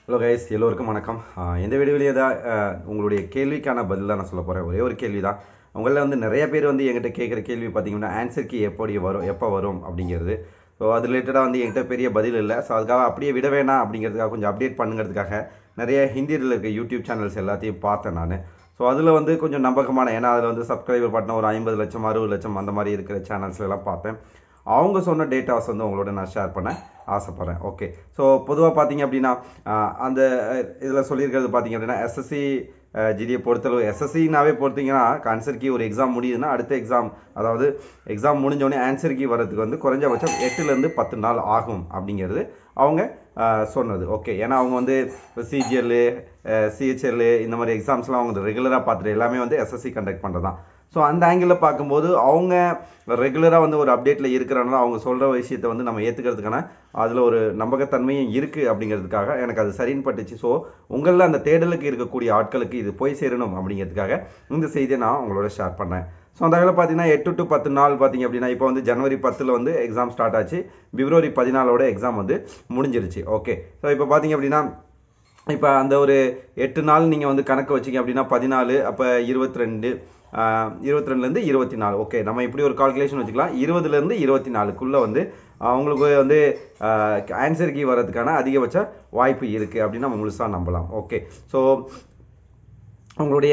hello guys எல்லோருக்கும் வணக்கம் ஆஹ் இந்த வீடியோவிலேயே தான் ஆஹ் உங்களுடைய கேள்விக்கான பதில் தான் நான் சொல்ல போகிறேன் ஒரே ஒரு கேள்வி தான் உங்களில் வந்து நிறைய பேர் வந்து என்கிட்ட கேட்குற கேள்வி பார்த்தீங்கன்னா ஆன்சர் கீ எப்படி வரும் எப்போ வரும் அப்படிங்கிறது ஸோ அது ரிலேட்டடாக வந்து என்கிட்ட பெரிய பதில் இல்லை ஸோ அதுக்காக அப்படியே விட வேணாம் அப்படிங்கிறதுக்காக கொஞ்சம் அப்டேட் பண்ணுங்கிறதுக்காக நிறைய ஹிந்தியில் இருக்க யூடியூப் சேனல்ஸ் எல்லாத்தையும் பார்த்தேன் நான் ஸோ அதில் வந்து கொஞ்சம் நம்பகமான ஏன்னா அதில் வந்து சப்ஸ்கிரைபர் பார்த்தா ஒரு ஐம்பது லட்சம் அறுபது லட்சம் அந்த மாதிரி இருக்கிற சேனல்ஸ் எல்லாம் பார்த்தேன் அவங்க சொன்ன டேட்டாஸ் வந்து உங்களோட நான் ஷேர் பண்ண ஆசைப்பட்றேன் ஓகே ஸோ பொதுவாக பார்த்தீங்க அப்படின்னா ஆஹ் அந்த இதில் சொல்லியிருக்கிறது பார்த்தீங்க அப்படின்னா எஸ்எஸ்சி ஜிடியை பொறுத்தளவு எஸ்எஸ்சினாவே பொறுத்தீங்கன்னா ஆன்சர் கீ ஒரு எக்ஸாம் முடியுதுன்னா அடுத்த எக்ஸாம் அதாவது எக்ஸாம் முடிஞ்சோடனே ஆன்சர் கீ வரதுக்கு வந்து குறைஞ்சபட்சம் எட்டுலேருந்து பத்து நாள் ஆகும் அப்படிங்கிறது அவங்க ஆஹ் சொன்னது ஓகே ஏன்னா அவங்க வந்து சிஜிஎல் சிஹெச்எல் இந்த மாதிரி எக்ஸாம்ஸ்லாம் அவங்க ரெகுலராக பார்த்துட்டு எல்லாமே வந்து எஸ்எஸ்சி கண்டக்ட் பண்ணுறது தான் ஸோ அந்த ஆங்கிளில் பார்க்கும்போது அவங்க ரெகுலராக வந்து ஒரு அப்டேட்டில் இருக்கிறனால அவங்க சொல்கிற விஷயத்தை வந்து நம்ம ஏற்றுக்கிறதுக்கான அதில் ஒரு நம்பகத்தன்மையும் இருக்குது அப்படிங்கிறதுக்காக எனக்கு அது சரின்னு பட்டுச்சு ஸோ உங்களில் அந்த தேடலுக்கு இருக்கக்கூடிய ஆட்களுக்கு இது போய் சேரணும் அப்படிங்கிறதுக்காக இந்த செய்தியை நான் உங்களோட ஷேர் பண்ணேன் ஸோ அந்த வகையில் பார்த்தீங்கன்னா எட்டு டு பத்து நாள் பார்த்தீங்க அப்படின்னா இப்போ வந்து ஜனவரி பத்தில் வந்து எக்ஸாம் ஸ்டார்ட் ஆச்சு பிப்ரவரி பதினாலோட எக்ஸாம் வந்து முடிஞ்சிருச்சு ஓகே ஸோ இப்போ பார்த்தீங்க அப்படின்னா இப்போ அந்த ஒரு எட்டு நாள் நீங்கள் வந்து கணக்கு வச்சிங்க அப்படின்னா பதினாலு அப்போ இருபத்தி ரெண்டு இருபத்தி ரெண்டுலேருந்து இருபத்தி நாலு ஓகே நம்ம இப்படி ஒரு கால்குலேஷன் வச்சுக்கலாம் இருபதுலேருந்து இருபத்தி நாலுக்குள்ளே வந்து அவங்களுக்கு வந்து ஆன்சர் கீ வர்றதுக்கான அதிகபட்ச வாய்ப்பு இருக்குது அப்படின்னு நம்ம முழுசாக நம்பலாம் ஓகே ஸோ உங்களுடைய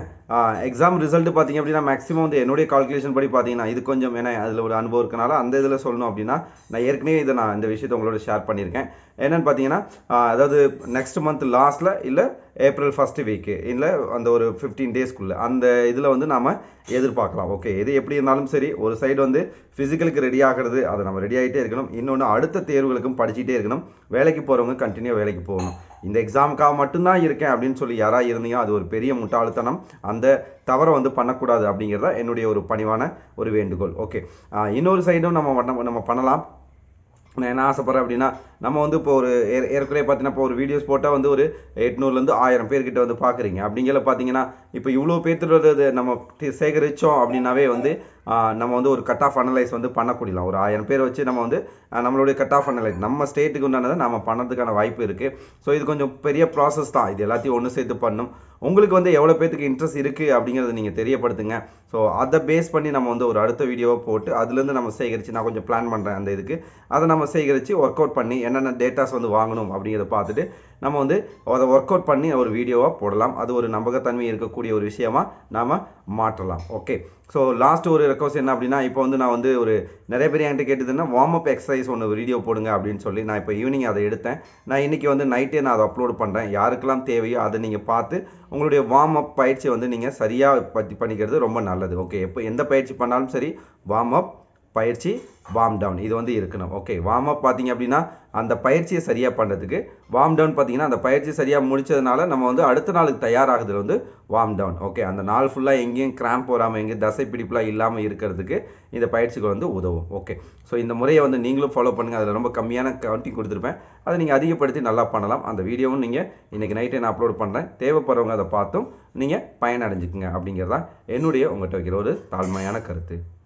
எக்ஸாம் ரிசல்ட் பார்த்தீங்க அப்படின்னா மேக்ஸிமம் வந்து என்னுடைய கால்குலேஷன் படி பார்த்தீங்கன்னா இது கொஞ்சம் ஏன்னா அதில் ஒரு அனுபவம் இருக்கனால அந்த இதில் சொல்லணும் அப்படின்னா நான் ஏற்கனவே இதை நான் இந்த விஷயத்தை உங்களோட ஷேர் பண்ணியிருக்கேன் என்னன்னு பார்த்தீங்கன்னா அதாவது நெக்ஸ்ட் மந்த் லாஸ்ட்டில் இல்லை ஏப்ரல் ஃபர்ஸ்ட் வீக்கு இல்லை அந்த ஒரு ஃபிஃப்டீன் டேஸ்க்குள்ளே அந்த இதில் வந்து நாம் எதிர்பார்க்கலாம் ஓகே எது எப்படி இருந்தாலும் சரி ஒரு சைடு வந்து ஃபிசிக்கலுக்கு ரெடி ஆகிறது அதை நம்ம ரெடி ஆகிட்டே இருக்கணும் இன்னொன்று அடுத்த தேர்வுகளுக்கும் படிச்சுட்டே இருக்கணும் வேலைக்கு போகிறவங்க கண்டினியூ வேலைக்கு போகணும் இந்த எக்ஸாமுக்காக மட்டும்தான் இருக்கேன் அப்படின்னு சொல்லி யாராக இருந்தீங்க அது ஒரு பெரிய முட்டாள்தனம் அந்த தவறை வந்து பண்ணக்கூடாது அப்படிங்கிறத என்னுடைய ஒரு பணிவான ஒரு வேண்டுகோள் ஓகே இன்னொரு சைடும் நம்ம நம்ம பண்ணலாம் நான் என்ன ஆசைப்பட்றேன் அப்படின்னா நம்ம வந்து இப்போ ஒரு ஏற்கனவே பார்த்தீங்கன்னா இப்போ ஒரு வீடியோஸ் போட்டால் வந்து ஒரு எட்நூறுலேருந்து ஆயிரம் பேர்கிட்ட வந்து பார்க்குறீங்க அப்படிங்கிற பார்த்தீங்கன்னா இப்போ இவ்வளோ பேர்த்தோட நம்ம சேகரித்தோம் அப்படின்னாவே வந்து நம்ம வந்து ஒரு கட் ஆஃப் அனலைஸ் வந்து பண்ணக்கூடியலாம் ஒரு ஆயிரம் பேர் வச்சு நம்ம வந்து நம்மளுடைய கட் ஆஃப் அனலைஸ் நம்ம ஸ்டேட்டுக்கு உண்டானதை நம்ம பண்ணதுக்கான வாய்ப்பு இருக்குது ஸோ இது கொஞ்சம் பெரிய ப்ராசஸ் தான் இது எல்லாத்தையும் ஒன்று சேர்த்து பண்ணும் உங்களுக்கு வந்து எவ்வளோ பேத்துக்கு இன்ட்ரெஸ்ட் இருக்குது அப்படிங்கிறத நீங்கள் தெரியப்படுத்துங்க ஸோ அதை பேஸ் பண்ணி நம்ம வந்து ஒரு அடுத்த வீடியோவை போட்டு அதுலேருந்து நம்ம சேகரித்து நான் கொஞ்சம் பிளான் பண்ணுறேன் அந்த இதுக்கு அதை நம்ம சேகரித்து ஒர்க் அவுட் பண்ணி என்னென்ன டேட்டாஸ் வந்து வாங்கணும் அப்படிங்கிறத பார்த்துட்டு நம்ம வந்து அதை ஒர்க் அவுட் பண்ணி ஒரு வீடியோவாக போடலாம் அது ஒரு நம்பகத்தன்மை இருக்கக்கூடிய ஒரு விஷயமா நாம் மாற்றலாம் ஓகே ஸோ லாஸ்ட் ஒரு ரெக்வஸ்ட் என்ன அப்படின்னா இப்போ வந்து நான் வந்து ஒரு நிறைய பேர் என்கிட்ட கேட்டதுன்னா வார்ம் அப் எக்ஸசைஸ் ஒன்று வீடியோ போடுங்க அப்படின்னு சொல்லி நான் இப்போ ஈவினிங் அதை எடுத்தேன் நான் இன்றைக்கி வந்து நைட்டே நான் அதை அப்லோட் பண்ணுறேன் யாருக்கெல்லாம் தேவையோ அதை நீங்கள் பார்த்து உங்களுடைய வார்ம் அப் பயிற்சி வந்து நீங்கள் சரியாக பற்றி பண்ணிக்கிறது ரொம்ப நல்லது ஓகே எப்போ எந்த பயிற்சி பண்ணாலும் சரி வார்ம் அப் பயிற்சி வார்ம் டவுன் இது வந்து இருக்கணும் ஓகே வார்ம் அப் பார்த்தீங்க அப்படின்னா அந்த பயிற்சியை சரியாக பண்ணுறதுக்கு வார்ம் டவுன் பார்த்தீங்கன்னா அந்த பயிற்சி சரியாக முடிச்சதுனால நம்ம வந்து அடுத்த நாளுக்கு தயாராகுது வந்து வார்ம் டவுன் ஓகே அந்த நாள் ஃபுல்லாக எங்கேயும் கிராம்ப் போகாமல் எங்கேயும் தசை பிடிப்புலாம் இல்லாமல் இருக்கிறதுக்கு இந்த பயிற்சிகள் வந்து உதவும் ஓகே ஸோ இந்த முறையை வந்து நீங்களும் ஃபாலோ பண்ணுங்கள் அதில் ரொம்ப கம்மியான கவுண்டிங் கொடுத்துருப்பேன் அதை நீங்கள் அதிகப்படுத்தி நல்லா பண்ணலாம் அந்த வீடியோவும் நீங்கள் இன்றைக்கி நைட்டே நான் அப்லோட் பண்ணுறேன் தேவைப்படுறவங்க அதை பார்த்தும் நீங்கள் பயனடைஞ்சுக்குங்க அப்படிங்கிறதான் என்னுடைய உங்கள்கிட்ட வைக்கிற ஒரு தாழ்மையான கருத்து